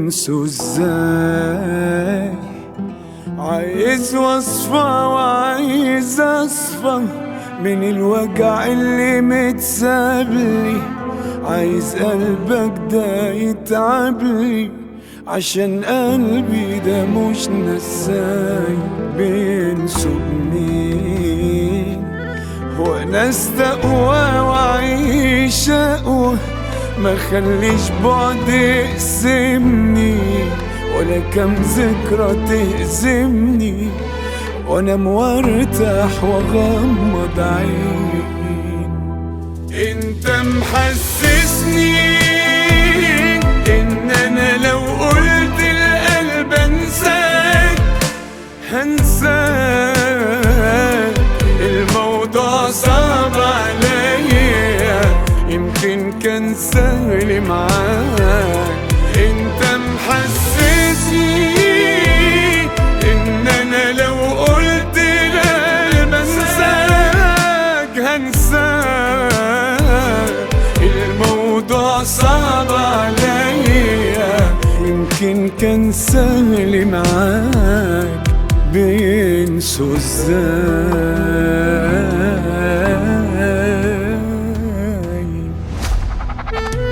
بينسوا ازاي عايز وصفة وعايز اصفى من الوجع اللي متسابلي عايز قلبك ده يتعبلي عشان قلبي ده مش نساي بينسوا مين هو ناس تقوى وعيش اقوى ما خليش بعد يقسمني ولا كم ذكرى تهزمني وانا موارتاح واغمض عين انت محسسني ان انا لو قلت القلب انساك هنساك الموضوع صعب عليا يمكن كان سهل معاك انت محسسني ان انا لو قلت القلب انساك هنساك الموضوع صعب عليا يمكن كان سهل معاك بينسوا ازاي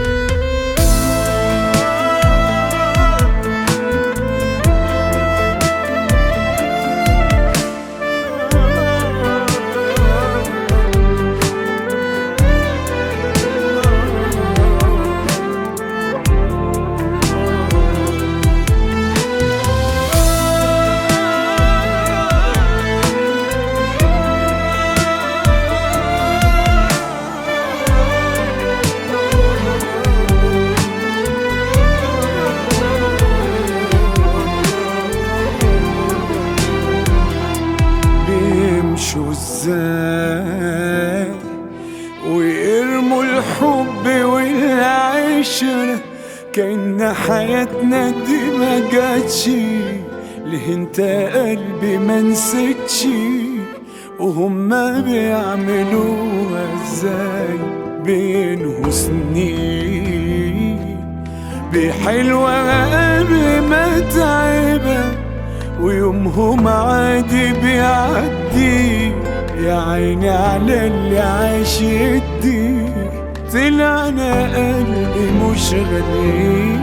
بيمشوا ازاي ويرموا الحب والعشرة كأن حياتنا دي ما جاتش ليه انت قلبي ما نسيتش وهما بيعملوها ازاي بينه سنين بحلوة قبل ما تعبك ويومهم عادي بيعدي يا عيني على اللي عايش يدي طلعنا قلبي مش غالي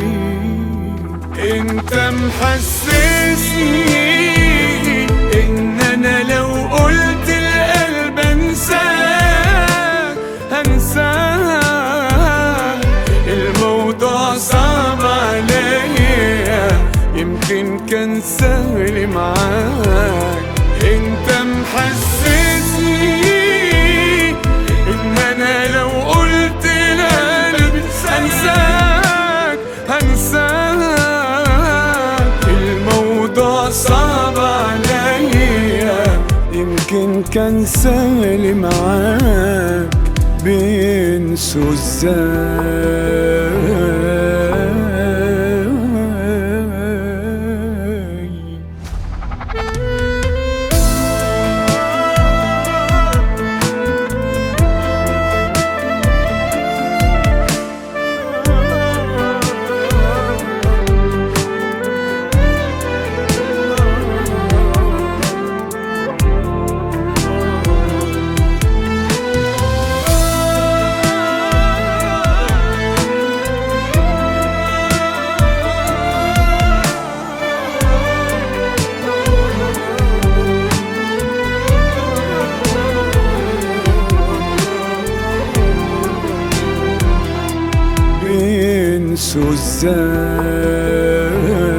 انت محسسني ان انا لو قلت القلب انساك هنساك الموضوع صعب عليا يمكن كان سهل معاك انت محسسني ان انا لو قلت القلب انساك هنساك الموضوع صعب عليا يمكن كان سهل معاك بينسوا ازاي بينسوا ازاي